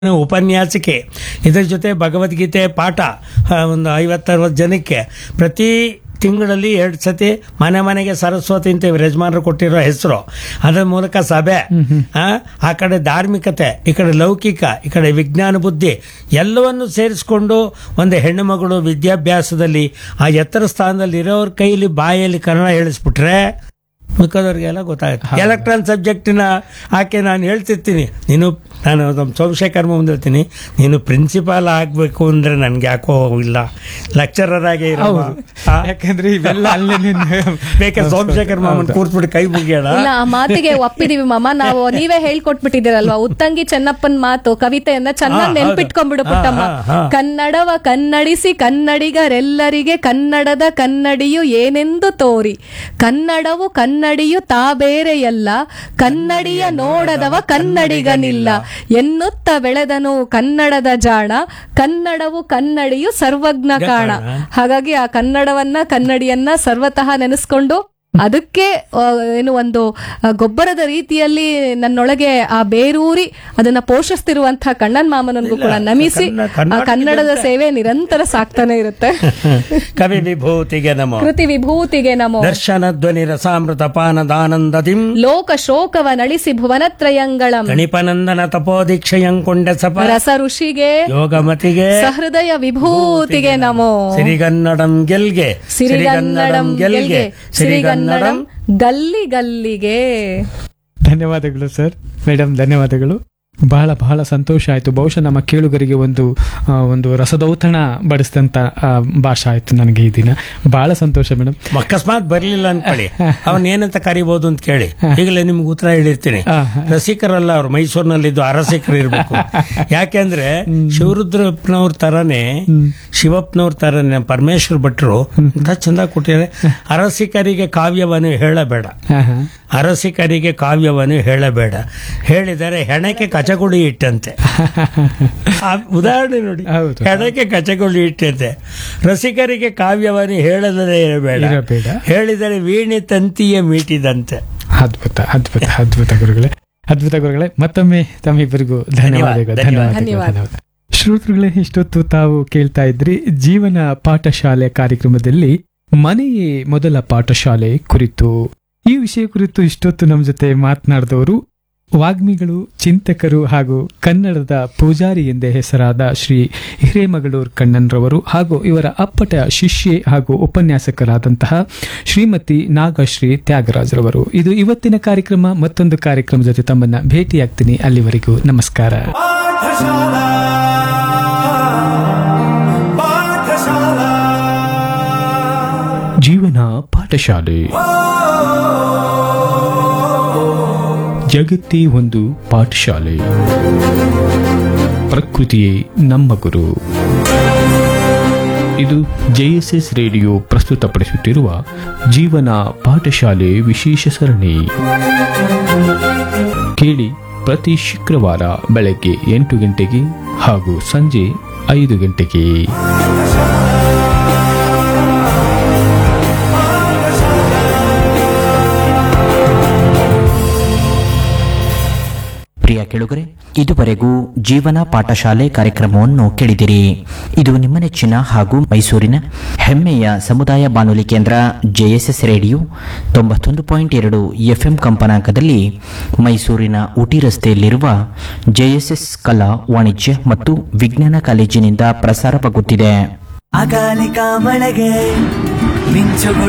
ಉಪನ್ಯಾಸಕ್ಕೆ ಇದರ ಜೊತೆ ಭಗವದ್ಗೀತೆ ಪಾಠ ಆ, ಒಂದು ಐವತ್ತರವತ್ತು ಜನಕ್ಕೆ ಪ್ರತಿ ತಿಂಗಳಲ್ಲಿ ಎರಡು ಸತಿ ಮನೆ ಮನೆಗೆ ಸರಸ್ವತಿ ಅಂತ ಇವ್ರು ಯಜಮಾನರು ಕೊಟ್ಟಿರೋ ಹೆಸರು ಅದರ ಮೂಲಕ ಸಭೆ ಆ, ಆ ಕಡೆ ಧಾರ್ಮಿಕತೆ ಈ ಕಡೆ ಲೌಕಿಕ ಈ ಕಡೆ ವಿಜ್ಞಾನ ಬುದ್ಧಿ ಎಲ್ಲವನ್ನು ಸೇರಿಸ್ಕೊಂಡು ಒಂದು ಹೆಣ್ಣು ಮಗಳು ವಿದ್ಯಾಭ್ಯಾಸದಲ್ಲಿ ಆ ಎತ್ತರ ಸ್ಥಾನದಲ್ಲಿ ಇರೋರ ಕೈಲಿ ಬಾಯಲ್ಲಿ ಕನ್ನಡ ಹೇಳಿಸ್ಬಿಟ್ರೆ ಮಿಕ್ಕದವ್ರಿಗೆಲ್ಲ ಗೊತ್ತಾಗುತ್ತೆ ಎಲೆಕ್ಟ್ರಾನ್ ಸಬ್ಜೆಕ್ಟಿನ ಆಕೆ ನಾನು ಹೇಳ್ತಿರ್ತೀನಿ ನೀನು ನಾನು ನಮ್ಮ ಸೋಮಶೇಖರ್ ಮುಂದೆ ಹೇಳ್ತೀನಿ ನೀನು ಪ್ರಿನ್ಸಿಪಾಲ್ ಆಗಬೇಕು ಅಂದ್ರೆ ನನ್ಗೆ ಯಾಕೋ ಇಲ್ಲ ಲೆಕ್ಚರರ್ ಆಗೇ ಇರೋ ಯಾಕಂದ್ರೆ ಇವೆಲ್ಲ ಅಲ್ಲೇ ಬೇಕಾದ್ರೆ ಸೋಮಶೇಖರ್ ಮಾಮನ್ ಕೂರ್ಸ್ಬಿಟ್ಟು ಕೈ ಮುಗಿಯೋಣ ಇಲ್ಲ ಆ ಮಾತಿಗೆ ಒಪ್ಪಿದೀವಿ ಮಾಮ ನಾವು ನೀವೇ ಹೇಳ್ಕೊಟ್ಬಿಟ್ಟಿದ್ದೀರಲ್ವಾ ಉತ್ತಂಗಿ ಚೆನ್ನಪ್ಪನ್ ಮಾತು ಕವಿತೆಯನ್ನ ಚೆನ್ನಾಗಿ ಹಾ, ನೆನ್ಪಿಟ್ಕೊಂಡ್ಬಿಡು ಹೌದು. ಪುಟ್ಟಮ್ಮ ಹಾ, ಹಾ, ಹಾ. ಕನ್ನಡವ ಕನ್ನಡಿಸಿ ಕನ್ನಡಿಗರೆಲ್ಲರಿಗೆ ಕನ್ನಡದ ಕನ್ನಡಿಯು ಏನೆಂದು ತೋರಿ ಕನ್ನಡವು ಕನ್ನಡಿಯು ತಾ ಬೇರೆಯಲ್ಲ ಕನ್ನಡಿಯ ನೋಡದವ ಕನ್ನಡಿಗನಿಲ್ಲ ಎನ್ನುತ್ತ ಬೆಳೆದನು ಕನ್ನಡದ ಜಾಣ ಕನ್ನಡವು ಕನ್ನಡಿಯು ಸರ್ವಜ್ಞ ಕಾಣ ಹಾಗಾಗಿ ಆ ಕನ್ನಡವನ್ನ ಕನ್ನಡಿಯನ್ನ ಸರ್ವತಃ ನೆನೆಸ್ಕೊಂಡು ಅದಕ್ಕೆ ಆ, ಏನು ಒಂದು ಆ, ಗೊಬ್ಬರದ ರೀತಿಯಲ್ಲಿ ನನ್ನೊಳಗೆ ಆ ಬೇರೂರಿ ಅದನ್ನ ಪೋಷಿಸ್ತಿರುವಂತಹ ಕಣ್ಣನ್ ಮಾಮನನ್ಗೂ ಕೂಡ ನಮಿಸಿ ಕನ್ನ- ಆ ಕರ್ನಾಟಕದ ಕನ್ನಡದ ಸೇವೆ ನಿರಂತರ ಸಾಕ್ತಾನೆ ಇರುತ್ತೆ ಕವಿ ವಿಭೂತಿಗೆ ನಮೋ ಕೃತಿ ವಿಭೂತಿಗೆ ನಮೋ ದರ್ಶನ ಧ್ವನಿ ರಸಾಮೃತ ಪಾನದಾನಂದದಿಂ ಲೋಕ ಶೋಕವ ನಳಿಸಿ ಭುವನತ್ರಯಂಗಳಂ ಗಣಿಪನಂದನ ತಪೋದೀಕ್ಷೆಯಂಕೊಂಡ ಸಪ ರಸ ಋಷಿಗೆ ಯೋಗಮತಿಗೆ ಸಹೃದಯ ವಿಭೂತಿಗೆ ನಮೋ ಸಿರಿಗನ್ನಡಂ ಗೆಲ್ಗೆ ಸಿರಿಗನ್ನಡಂ ಗೆಲ್ಗೆ ಸಿರಿಗನ್ನಡಂ ಗಲ್ಲಿ ಗಲ್ಲಿಗೆ ಧನ್ಯವಾದಗಳು ಸರ್ ಮೇಡಮ್ ಧನ್ಯವಾದಗಳು ಬಹಳ ಬಹಳ ಸಂತೋಷ ಆಯ್ತು ಬಹುಶಃ ನಮ್ಮ ಕೇಳುಗರಿಗೆ ಒಂದು ಆ, ಒಂದು ರಸದೌತಣ ಬಡಿಸಿದಂತ ಆ, ಭಾಷೆ ಆಯ್ತು ನನಗೆ ಈ ದಿನ ಬಹಳ ಸಂತೋಷ ಮೇಡಮ್ ಅಕಸ್ಮಾತ್ ಬರ್ಲಿಲ್ಲ ಅನ್ಕೊಳ್ಳಿ ಅವನ್ ಏನಂತ ಕರಿಬಹುದು ಅಂತ ಕೇಳಿ ಈಗಲೇ ನಿಮ್ಗೆ ಉತ್ತರ ಹೇಳಿರ್ತೀನಿ ಆ, ರಸಿಕರಲ್ಲ ಅವ್ರು ಮೈಸೂರಿನಲ್ಲಿದ್ದು ಅರಸಿಕರು ಇರ್ಬೇಕು ಯಾಕೆಂದ್ರೆ ಶಿವರುದ್ರಪ್ಪನವ್ರ ತರನೇ ಶಿವಪ್ಪನವ್ರ ತರನೇ ಪರಮೇಶ್ವರ ಭಟ್ರು ಅಂತ ಚಂದ ಕೊಟ್ಟಿದ್ದಾರೆ ಅರಸಿಕರಿಗೆ ಕಾವ್ಯವನ್ನು ಹೇಳಬೇಡ ಹಾ, ಹಾ. ಅರಸಿಕರಿಗೆ ಕಾವ್ಯವನ್ನು ಹೇಳಬೇಡ ಹೇಳಿದರೆ ಹೆಣಕ್ಕೆ ಕಚಗುಳಿ ಇಟ್ಟಂತೆ ಆ ಉದಾಹರಣೆ ನೋಡಿ ಹೌದು. ಹೆಣಕ್ಕೆ ಕಚಗುಳಿ ಇಟ್ಟಂತೆ ರಸಿಕರಿಗೆ ಕಾವ್ಯವನ್ನು ಹೇಳದರೆ ಇರಬೇಡ ಇರಬೇಡ. ಹೇಳಿದರೆ ವೀಣೆ ತಂತಿಯ ಮೀಟಿದಂತೆ ಅದ್ಭುತ ಅದ್ಭುತ ಅದ್ಭುತ ಗುರುಗಳೇ ಅದ್ಭುತ ಗುರುಗಳೇ ಮತ್ತೊಮ್ಮೆ ತಮ್ಮಿಬ್ಬರಿಗೂ ಧನ್ಯವಾದಗಳು ಧನ್ಯವಾದ, ಧನ್ಯವಾದಗಳು ಧನ್ಯವಾದ. ಧನ್ಯವಾದ ಶ್ರೋತೃಗಳೇ ಇಷ್ಟೊತ್ತು ತಾವು ಕೇಳ್ತಾ ಇದ್ರಿ ಜೀವನ ಪಾಠಶಾಲೆ ಕಾರ್ಯಕ್ರಮದಲ್ಲಿ ಮನೆಯೇ ಮೊದಲ ಪಾಠಶಾಲೆ ಕುರಿತು ಈ ವಿಷಯ ಕುರಿತು ಇಷ್ಟೊತ್ತು ನಮ್ಮ ಜೊತೆ ಮಾತನಾಡಿದವರು ವಾಗ್ಮಿಗಳು ಚಿಂತಕರು ಹಾಗೂ ಕನ್ನಡದ ಪೂಜಾರಿ ಎಂದೇ ಹೆಸರಾದ ಶ್ರೀ ಹಿರೇಮಗಳೂರ್ ಕಣ್ಣನ್ರವರು ಹಾಗೂ ಇವರ ಅಪ್ಪಟ ಶಿಷ್ಯೆ ಹಾಗೂ ಉಪನ್ಯಾಸಕರಾದಂತಹ ಶ್ರೀಮತಿ ನಾಗಶ್ರೀ ತ್ಯಾಗರಾಜ್ರವರು ಇದು ಇವತ್ತಿನ ಕಾರ್ಯಕ್ರಮ ಮತ್ತೊಂದು ಕಾರ್ಯಕ್ರಮ ಜೊತೆ ತಮ್ಮನ್ನ ಭೇಟಿಯಾಗ್ತೀನಿ ಅಲ್ಲಿವರೆಗೂ ನಮಸ್ಕಾರ ಪಾಠಶಾಲಾ ಪಾಠಶಾಲಾ ಜೀವನ ಪಾಠಶಾಲೆ ಜಗತ್ತೇ ಒಂದು ಪಾಠಶಾಲೆ ಪ್ರಕೃತಿಯೇ ನಮ್ಮ ಗುರು ಇದು ಜೆಎಸ್ಎಸ್ ರೇಡಿಯೋ ಪ್ರಸ್ತುತಪಡಿಸುತ್ತಿರುವ ಜೀವನ ಪಾಠಶಾಲೆ ವಿಶೇಷ ಸರಣಿ ಕೇಳಿ ಪ್ರತಿ ಶುಕ್ರವಾರ ಬೆಳಗ್ಗೆ ಎಂಟು ಗಂಟೆಗೆ ಹಾಗೂ ಸಂಜೆ ಐದು ಗಂಟೆಗೆ ಪ್ರಿಯ ಕೆಳುಗರೆ ಇದುವರೆಗೂ ಜೀವನ ಪಾಠಶಾಲೆ ಕಾರ್ಯಕ್ರಮವನ್ನು ಕೇಳಿದಿರಿ ಇದು ನಿಮ್ಮ ನೆಚ್ಚಿನ ಹಾಗೂ ಮೈಸೂರಿನ ಹೆಮ್ಮೆಯ ಸಮುದಾಯ ಬಾನುಲಿ ಕೇಂದ್ರ ಜೆಎಸ್ಎಸ್ ರೇಡಿಯೋ ತೊಂಬತ್ತೊಂದು ಪಾಯಿಂಟ್ ಎರಡು ಎಫ್ಎಂ ಕಂಪನಾಂಕದಲ್ಲಿ ಮೈಸೂರಿನ ಉಟಿ ರಸ್ತೆಯಲ್ಲಿರುವ ಜೆಎಸ್ಎಸ್ ಕಲಾ ವಾಣಿಜ್ಯ ಮತ್ತು ವಿಜ್ಞಾನ ಕಾಲೇಜಿನಿಂದ ಪ್ರಸಾರವಾಗುತ್ತಿದೆ ಅಕಾಲಿಕ ಮಳೆಗೆ ಮಿಂಚುಗಳು